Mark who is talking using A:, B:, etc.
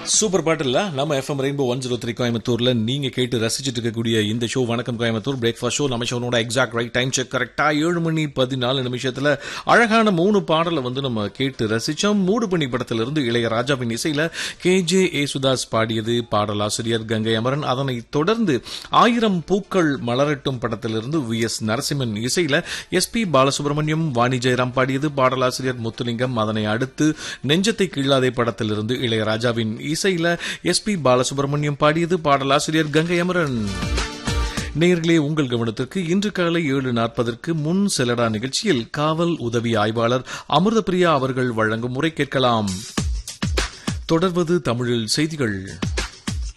A: super பாட்டு இல்ல நம்ம FM rainbow one zero three கோயம்புத்தூர்ல நீங்க கேட்டு ரசிச்சுட்டு இருக்கக்கூடிய இந்த ஷோ வணக்கம் கோயம்புத்தூர் பிரேக்ஃபாஸ்ட் ஷோ நம்ம ஷோனோட எக்ஸாக்ட் ரைட் டைம் செக் கரெக்டா ஏழு மணி பதினாலு நிமிஷத்துல அழகான மூணு பாடலை வந்து நம்ம கேட்டு ரசிச்சோம் மூடு பண்ணி படத்துல இருந்து இளையராஜாவின் இசையில கே ஜே ஏசுதாஸ் பாடியது பாடலாசிரியர் கங்கை அமரன் அதனை தொடர்ந்து ஆயிரம் பூக்கள் மலரட்டும் படத்திலிருந்து வி எஸ் நரசிம்மன் இசையில எஸ் பி பாலசுப்ரமணியம் வாணி ஜெயராம் பாடியது பாடலாசிரியர் முத்துலிங்கம் அதனை அடுத்து நெஞ்சத்தை கீழாதே படத்திலிருந்து இளையராஜாவின் இசையில எஸ் பி பாலசுப்ரமணியம் பாடியது பாடலாசிரியர் கங்கை அமரன் நேர்களே உங்கள் கவனத்திற்கு இன்று காலை ஏழு நாற்பதற்கு முன் செலடா நிகழ்ச்சியில் காவல் உதவி ஆய்வாளர் அமிர்தபிரியா அவர்கள் வழங்கும் முறை கேட்கலாம் தொடர்வது தமிழில் செய்திகள்